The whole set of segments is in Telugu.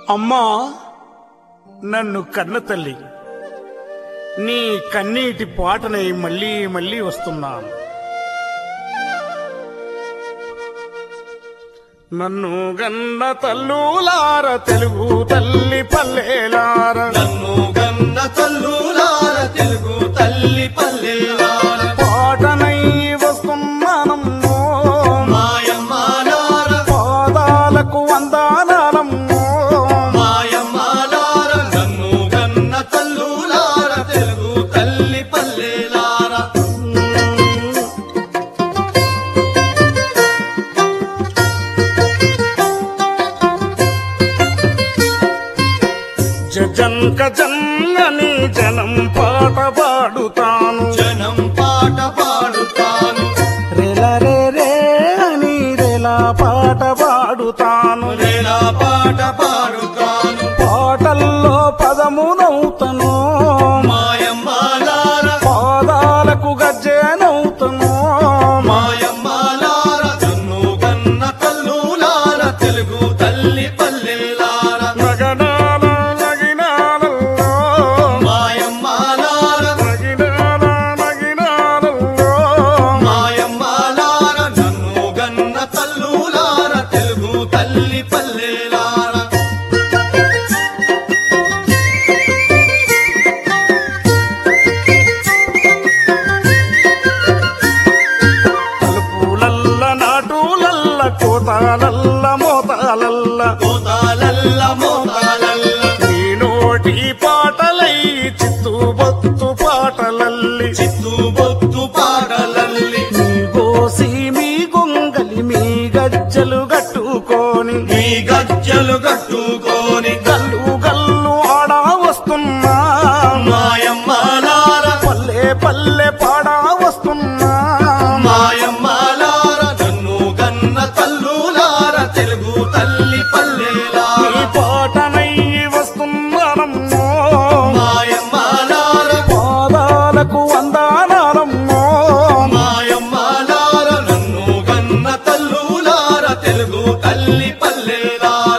అమ్మా నన్ను కన్న తల్లి నీ కన్నీటి పాటనై మళ్ళీ మళ్ళీ వస్తున్నాను నన్ను గన్న తల్లులార తెలుగు తల్లి పల్లెలార నన్ను గన్న తల్లులార తెలుగు తల్లి పల్లెలార పాటనై వస్తున్నానమ్మో మాయమ్మాలార పాదాలకు వందనాలమ్మో మాయమ్మాలార నన్ను గన్న తల్లులార తెలుగు తల్లి పల్లెలార జజంక జన్నని జనం పాట పాడుతాను జనం పాట పాడుతాను రెల రే రే అని రెలా పాట పాడుతాను రేలా పాట పాడుతాను పాటల్లో పదమునవుతను మాయమ్మాలార పాదాలకు గజ్జెనవుతను మాయమ్మాలార నన్ను గన్న తల్లులార తెలుగు తల్లి పల్లెలార నగనాల నగినాలల్లో మాయమ్మాలార నగినాల నగినాలల్లో మాయమ్మాలార నన్ను గన్న తల్లులార తెలుగు తల్లి పల్లెలార తలుపులల్ల నాటులల్ల కోతాలల్ల మోతాలల్ల కోతాలల్ల మోతాలల్ల నీ నోటి పాటలై చిత్తు బొత్తు పాటలల్లి చిత్తు బొత్తు పాటలల్లి మీ గోసి మీ గొంగలి మీ గజ్జలు గట్టుకొని మీ గజ్జలు కట్టుకొని గల్లు గల్లు ఆడా వస్తున్నా మాయమ్మాలార పల్లె పల్లె పాడా వస్తున్నా మాయమ్మాలార నన్ను గన్న తల్లులార తెలుగు తల్లి పల్లెలార నీ పాటనై వస్తున్నానమ్మో మాయమ్మాలార పాదాలకు వందనాలమ్మో మాయమ్మాలార నన్ను గన్న తల్లులార తెలుగు తల్లి పల్లెలార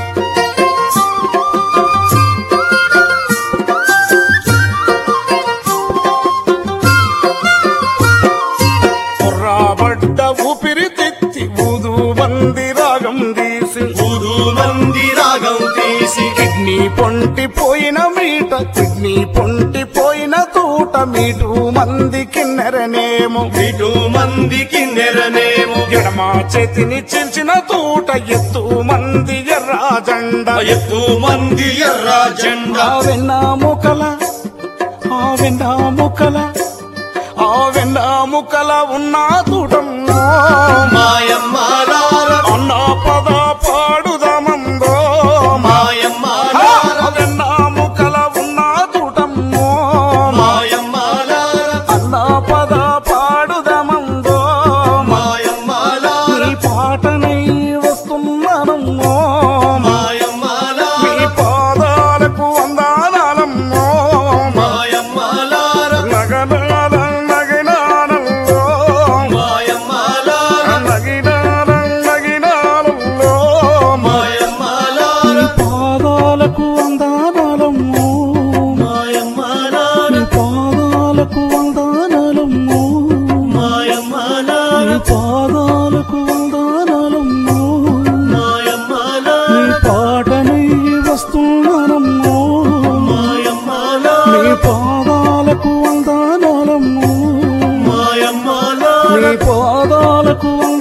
కుర్రాబడ్డ ఊపిరి తెచ్చి ఊదు బంది రాగం తీసి ఊరు మంది రాగం తీసి కిడ్నీ పొంటి పోయిన మీట కిడ్నీ పొంటి పోయిన తూట మీటు మంది కిన్నెరనేమో ఇటు మందికి నెరనేమో ఎడమ చేతిని చిల్చిన తూట ఎత్తు మంది ఎర్రాజండ ఎత్తు మంది ఎర్ర జెండా ఆ వెన్నాముకల ఆ వెన్నాముకల ఆ వెన్నాముకల ఉన్న తూటమ్మో మాయమ్మాలార అన్న పద పాడుదమందో మాయమ్మాలార వెన్నాముకల ఉన్న తూటమ్మో మాయమ్మాలార అన్న పద పాడుదమందో మాయమ్మాలార నీ పాటనై వస్తున్నానమ్మో మాయమ్మాలార నీ పాదాలకు వందనాలమ్మో మాయమ్మాలార నగనాల నగినాలలో మాయమ్మాలార నగినాల నగినాలలో మాయమ్మాలార నీ పాదాలకు వందనాలమ్మో మాయమ్మాలార నీ పాదాలకు వందనాలమ్మో మాయమ్మాలార నీ పాదాలకు వందనాలమ్మో మాయమ్మాలార నీ పాటనై వస్తున్నానమ్మో మాయమ్మాలార నీ పాదాలకు వందనాలమ్మో మాయమ్మాలార నీ పాదాలకు వందనాలమ్మో